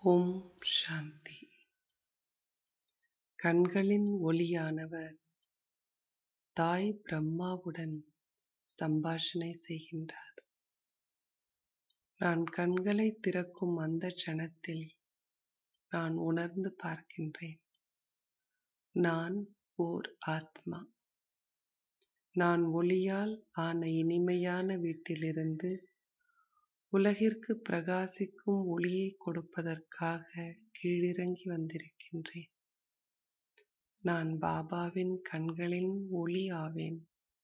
ஓம் சாந்தி கண்களின் ஒளியானவர் தாய் பிரம்மாவுடன் சம்பாஷணை செய்கின்றார் நான் கண்களை திறக்கும் அந்த க்ஷணத்தில் நான் உணர்ந்து பார்க்கின்றேன் நான் ஓர் ஆத்மா நான் ஒளியால் ஆன இனிமையான வீட்டிலிருந்து உலகிற்கு பிரகாசிக்கும் ஒளியை கொடுப்பதற்காக கீழிறங்கி வந்திருக்கின்றேன் நான் பாபாவின் கண்களின் ஒளி ஆவேன்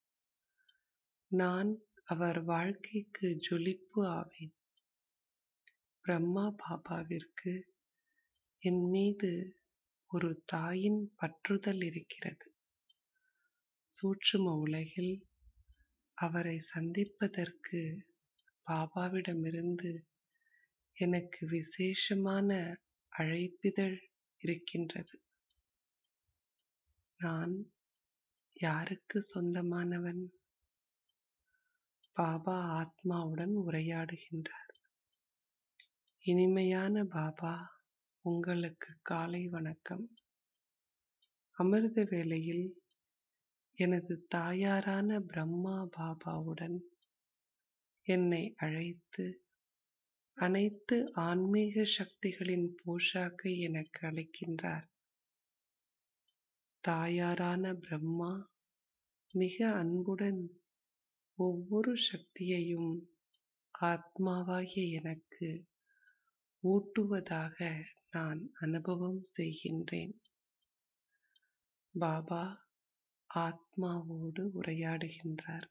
நான் அவர் வாழ்க்கைக்கு ஜொலிப்பு ஆவேன் பிரம்மா பாபாவிற்கு என் மீது ஒரு தாயின் பற்றுதல் இருக்கிறது சூட்சும உலகில் அவரை சந்திப்பதற்கு பாபாவிடமிருந்து எனக்கு விசேஷமான அழைப்பிதழ் இருக்கின்றது நான் யாருக்கு சொந்தமானவன் பாபா ஆத்மாவுடன் உரையாடுகின்றார் இனிமையான பாபா உங்களுக்கு காலை வணக்கம் அமிர்த வேளையில் எனது தாயாரான பிரம்மா பாபாவுடன் என்னை அழைத்து அனைத்து ஆன்மீக சக்திகளின் போஷாக்கை எனக்கு அளிக்கின்றார் தாயாரான பிரம்மா மிக அன்புடன் ஒவ்வொரு சக்தியையும் ஆத்மாவாகிய எனக்கு ஊட்டுவதாக நான் அனுபவம் செய்கின்றேன் பாபா ஆத்மாவோடு உரையாடுகின்றார்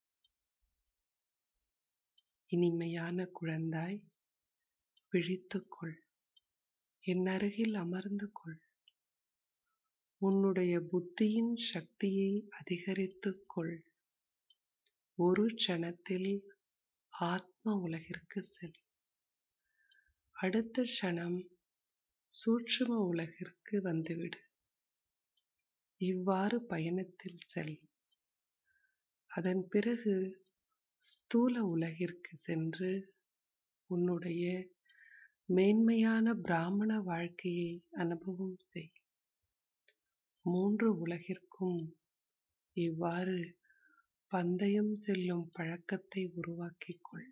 இனிமையான குழந்தாய் விழித்துக்கொள் என் அருகில் அமர்ந்து கொள் உன்னுடைய புத்தியின் சக்தியை அதிகரித்துக் கொள் ஒரு க்ஷணத்தில் ஆத்ம உலகிற்கு செல் அடுத்த க்ஷணம் சூட்சும உலகிற்கு வந்துவிடு இவ்வாறு பயணத்தில் செல் அதன் பிறகு ஸ்தூல உலகிற்கு சென்று உன்னுடைய மேன்மையான பிராமண வாழ்க்கையை அனுபவம் செய் மூன்று உலகிற்கும் இவ்வாறு பந்தயம் செல்லும் பழக்கத்தை உருவாக்கிக் கொள்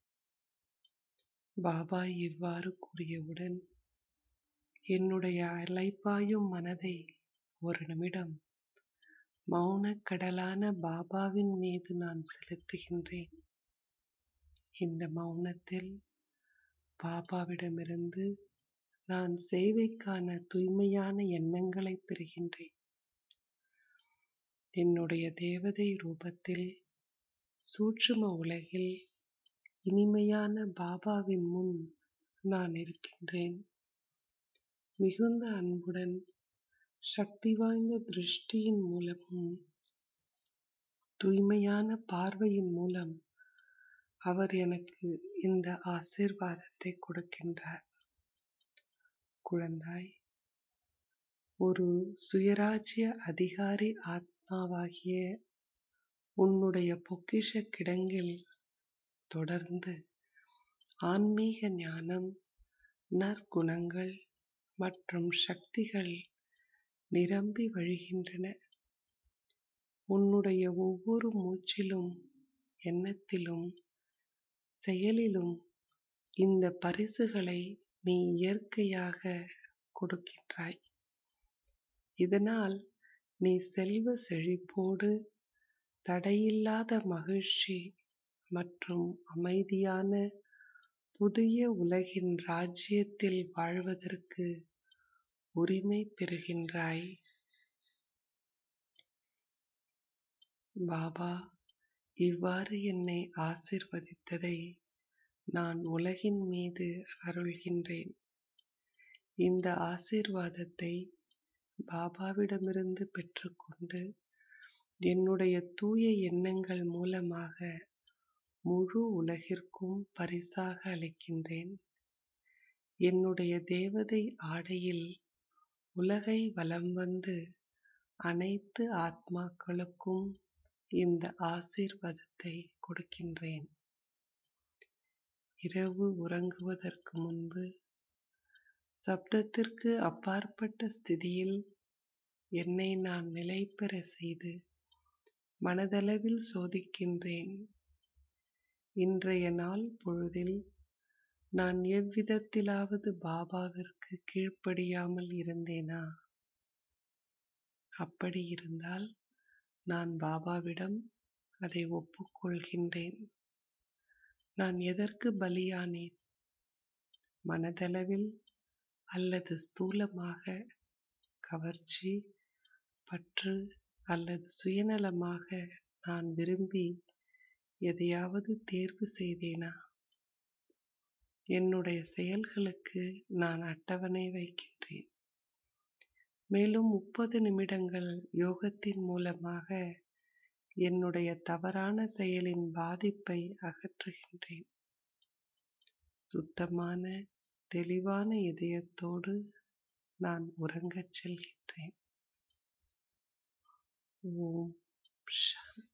பாபா இவ்வாறு கூறியவுடன் என்னுடைய அலைப்பாயும் மனதை ஒரு நிமிடம் மௌனக் கடலான பாபாவின் மீது நான் செலுத்துகின்றேன் இந்த மௌனத்தில் பாபாவிடமிருந்து நான் சேவைக்கான தூய்மையான எண்ணங்களை பெறுகின்றேன் என்னுடைய தேவதை ரூபத்தில் சூட்சும உலகில் இனிமையான பாபாவின் முன் நான் இருக்கின்றேன் மிகுந்த அன்புடன் சக்தி வாய்ந்த திருஷ்டியின் மூலமும் தூய்மையான பார்வையின் மூலம் அவர் எனக்கு இந்த ஆசிர்வாதத்தை கொடுக்கின்றார் குழந்தாய் ஒரு சுயராஜ்ய அதிகாரி ஆத்மாவாகிய உன்னுடைய பொக்கிஷ கிடங்கில் தொடர்ந்து ஆன்மீக ஞானம் நற்குணங்கள் மற்றும் சக்திகள் நிரம்பி வழிகின்றன உன்னுடைய ஒவ்வொரு மூச்சிலும் எண்ணத்திலும் செயலிலும் இந்த பரிசுகளை நீ இயற்கையாக கொடுக்கின்றாய் இதனால் நீ செல்வ செழிப்போடு தடையில்லாத மகிழ்ச்சி மற்றும் அமைதியான புதிய உலகின் ராஜ்யத்தில் வாழ்வதற்கு உரிமை பெறுகின்றாய் பாபா இவ்வாறு என்னை ஆசிர்வதித்ததை நான் உலகின் மீது அருள்கின்றேன் இந்த ஆசிர்வாதத்தை பாபாவிடமிருந்து பெற்றுக்கொண்டு என்னுடைய தூய எண்ணங்கள் மூலமாக முழு உலகிற்கும் பரிசாக அளிக்கின்றேன் என்னுடைய தேவதை ஆடையில் உலகை வலம் வந்து அனைத்து ஆத்மாக்களுக்கும் இந்த ஆசீர்வாதத்தை கொடுக்கின்றேன் இரவு உறங்குவதற்கு முன்பு சப்தத்திற்கு அப்பாற்பட்ட ஸ்திதியில் என்னை நான் நிலைபெற செய்து மனதளவில் சோதிக்கின்றேன் இன்றைய நாள் பொழுதில் நான் எவ்விதத்திலாவது பாபாவிற்கு கீழ்ப்படியாமல் இருந்தேனா அப்படி இருந்தால் நான் பாபாவிடம் அதை ஒப்புக்கொள்கின்றேன் நான் எதற்கு பலியானேன் மனதளவில் அல்லது ஸ்தூலமாக கவர்ச்சி பற்று அல்லது சுயநலமாக நான் விரும்பி எதையாவது தேர்வு செய்தேனா என்னுடைய செயல்களுக்கு நான் அட்டவணை வைக்கின்றேன் மேலும் முப்பது நிமிடங்கள் யோகத்தின் மூலமாக என்னுடைய தவறான செயலின் பாதிப்பை அகற்றுகின்றேன் சுத்தமான தெளிவான இதயத்தோடு நான் உறங்கச் செல்கின்றேன் ஓம் சாந்தி